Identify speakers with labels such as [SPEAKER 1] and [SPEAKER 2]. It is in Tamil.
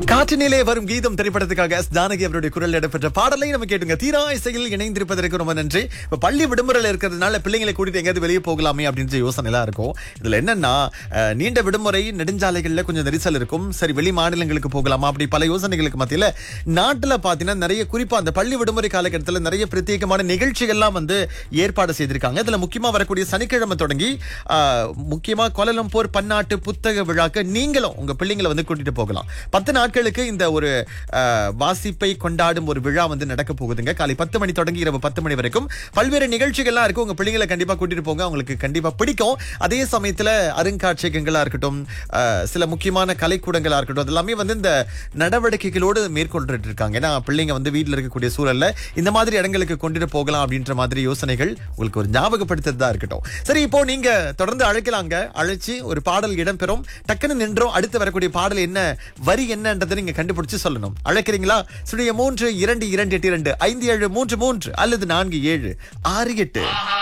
[SPEAKER 1] காற்றினிலே வரும் கீதம் திரைப்படத்துக்காக எஸ் ஜானகி அவருடைய குரல் இடம்பெற்ற பாடலை நம்ம கேட்டுங்க தீரா இசையில் இணைந்திருப்பதற்கு ரொம்ப நன்றி இப்ப பள்ளி விடுமுறையில் இருக்கிறதுனால பிள்ளைங்களை கூட்டிட்டு எங்கேயாவது வெளியே போகலாமே அப்படின்ற யோசனை எல்லாம் இருக்கும் இதுல என்னன்னா அஹ், நீண்ட விடுமுறை நெடுஞ்சாலைகள்ல கொஞ்சம் நெரிசல் இருக்கும் சரி வெளி மாநிலங்களுக்கு போகலாமா அப்படி பல யோசனைகளுக்கு மத்தியில நாட்டுல பாத்தீங்கன்னா நிறைய குறிப்பா அந்த பள்ளி விடுமுறை காலகட்டத்தில் நிறைய பிரத்யேகமான நிகழ்ச்சிகள்லாம் வந்து ஏற்பாடு செய்திருக்காங்க இதுல முக்கியமா வரக்கூடிய சனிக்கிழமை தொடங்கி ஆஹ், முக்கியமா கோலலம்பூர் பன்னாட்டு புத்தக விழாக்கு நீங்களும் உங்க பிள்ளைங்களை வந்து கூட்டிட்டு போகலாம் பத்து நாட்களுக்கு இந்த ஒரு ஆஹ், வாசிப்பை கொண்டாடும் ஒரு விழா வந்து நடக்க போகுதுங்க காலை பத்து மணி தொடங்கி இரவு பத்து மணி வரைக்கும் பல்வேறு நிகழ்ச்சிகள்லாம் இருக்கு உங்க பிள்ளைங்களை கண்டிப்பா கூட்டிட்டு போங்க அவங்களுக்கு கண்டிப்பா பிடிக்கும் அதே சமயத்துல அருங்காட்சியகங்களா இருக்கட்டும் ஆஹ், சில முக்கியமான கலைக்கூடங்களா இருக்கட்டும் அதெல்லாமே வந்து இந்த நடவடிக்கைகளோடு மேற்கொண்டுட்டு இருக்காங்க ஏன்னா பிள்ளைங்க வந்து வீட்டுல இருக்கக்கூடிய சூழல்ல இந்த மாதிரி இடங்களுக்கு கொண்டுட்டு போகலாம் அப்படின்ற மாதிரி யோசனைகள் உங்களுக்கு ஒரு ஞாபகப்படுத்துறதா இருக்கட்டும் சரி இப்போ நீங்க தொடர்ந்து அழைக்கலாங்க அழைச்சு ஒரு பாடல் இடம்பெறும் டக்குன்னு நின்றோம் அடுத்து வரக்கூடிய பாடல் என்ன வரி என்னன்றதை நீங்க கண்டுபிடிச்சு சொல்லணும் அழைக்கிறீங்களா சுழிய மூன்று இரண்டு இரண்டு எட்டு இரண்டு ஐந்து ஏழு மூன்று மூன்று அல்லது நான்கு ஏழு ஆறு எட்டு